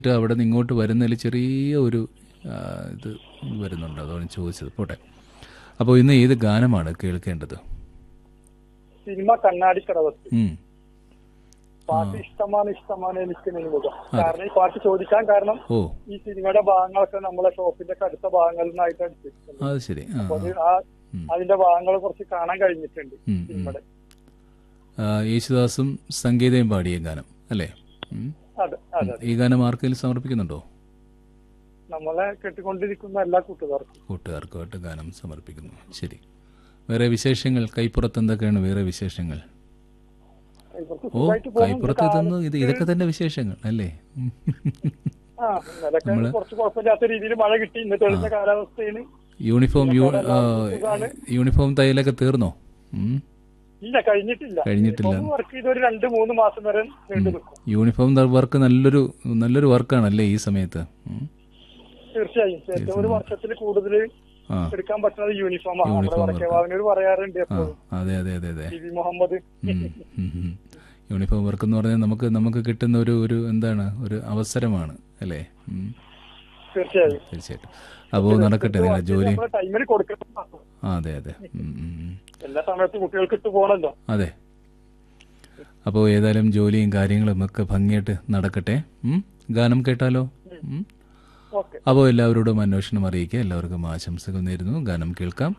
എന്നിട്ട് അവിടെ നിന്ന് ഇങ്ങോട്ട് വരുന്നതിൽ ചെറിയ ഒരു ആ, ഇത് വരുന്നുണ്ട് അതാണ് ചോദിച്ചത് പോട്ടെ അപ്പോൾ ഇന്ന് ഏത് ഗാനമാണ് കേൾക്കേണ്ടത് സിനിമ കണ്ണാടിക്കടവത്ത് ഉം. പാട്ട് ഇഷ്ടമാണ് ഇഷ്ടമാണ് എനിക്ക് നിന്നുമുഖം കാരണം ഈ പാട്ട് ചോദിക്കാൻ കാരണം ഓ ഈ സിനിമയുടെ ഭാഗങ്ങളൊക്കെ നമ്മളെ ഷോപ്പിന്റെ ഒക്കെ അടുത്ത ഭാഗങ്ങളിൽ നിന്നായിട്ട് എടുത്തിട്ടുണ്ട് അത് ശരി ആ അപ്പൊ ആ. അത് ആ അതിന്റെ ഭാഗങ്ങൾ കുറച്ച് കാണാൻ കഴിഞ്ഞിട്ടുണ്ട് ഉം, ഉം. സിനിമയുടെ ആ, യേശുദാസും സംഗീതയും പാടിയ ഗാനം അല്ലേ ഉം. അതെ അതെ ഈ ഗാനം ആർക്കെങ്കിലും സമർപ്പിക്കുന്നുണ്ടോ നമ്മളെ കേട്ടുകൊണ്ടിരിക്കുന്ന എല്ലാ കൂട്ടുകാർക്കും കൂട്ടുകാർക്കുമായിട്ട് ഗാനം സമർപ്പിക്കുന്നു ശരി വേറെ വിശേഷങ്ങൾ കൈപ്പുറത്ത് എന്തൊക്കെയാണ് വേറെ വിശേഷങ്ങൾ ഇവർക്ക് ഓ സുഖമായിട്ട് പോകുന്നുണ്ട്. കൈപ്പുറത്ത് ഇതൊന്നും ഇത് ഇതൊക്കെ തന്നെ വിശേഷങ്ങൾ അല്ലേ ഉം. ആ ഇന്നലൊക്കെ കുറച്ച് കുഴപ്പമില്ലാത്ത രീതിയിൽ മഴ കിട്ടി ഇന്ന് തെളിഞ്ഞ കാലാവസ്ഥയിൽ യൂണിഫോം യൂ- ആ, യൂണിഫോം തയ്യലൊക്കെ തീർന്നോ ഉം. ഇല്ല കഴിഞ്ഞിട്ടില്ല കഴിഞ്ഞിട്ടില്ല. വർക്ക് ചെയ്ത് ഒരു രണ്ട് മൂന്ന് മാസം വരെ നീണ്ടു നിൽക്കും യൂണിഫോം വർക്ക് നല്ലൊരു നല്ലൊരു വർക്കാണല്ലേ ഈ സമയത്ത് ഉം. തീർച്ചയായും ഏറ്റവും ഒരു വർഷത്തിൽ കൂടുതൽ ആ എടുക്കാൻ പറ്റുന്നത് യൂണിഫോമാണ് നമ്മുടെ യൂണിഫോം വടക്കേവാവിനൊരു പറയാറുണ്ട് ആ എപ്പോഴും അതെ അതെ അതെ അതെ ടി വി മുഹമ്മദ് ഉം, ഉം, ഉം. യൂണിഫോം വർക്ക് എന്ന് പറഞ്ഞാൽ നമുക്ക് നമുക്ക് കിട്ടുന്ന ഒരു ഒരു എന്താണ് ഒരു അവസരമാണ് അല്ലേ ഉം. തീർച്ചയായും തീർച്ചയായിട്ടും അപ്പോൾ നടക്കട്ടെ നിങ്ങളുടെ ജോലി നമ്മള് ടൈമിൽ കൊടുക്കണം ആ അതെ അതെ ഉം, ഉം, ഉം. എല്ലാ സമയത്തും കുട്ടികൾക്ക് ഇട്ട് പോകണല്ലോ അതെ അപ്പോൾ ഏതായാലും ജോലിയും കാര്യങ്ങളും ഒക്കെ ഭംഗിയായിട്ട് നടക്കട്ടെ ഉം? ഗാനം കേട്ടാലോ ഉം? ഓക്കെ അപ്പോൾ എല്ലാവരോടും അന്വേഷണം അറിയിക്കുക എല്ലാവർക്കും ആശംസകൾ നേരുന്നു ഗാനം കേൾക്കാം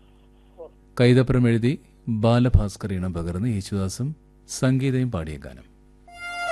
കൈതപ്പുറം എഴുതി ബാലഭാസ്കർ ഇണം പകർന്ന് യേശുദാസും സംഗീതയും പാടിയ ഗാനം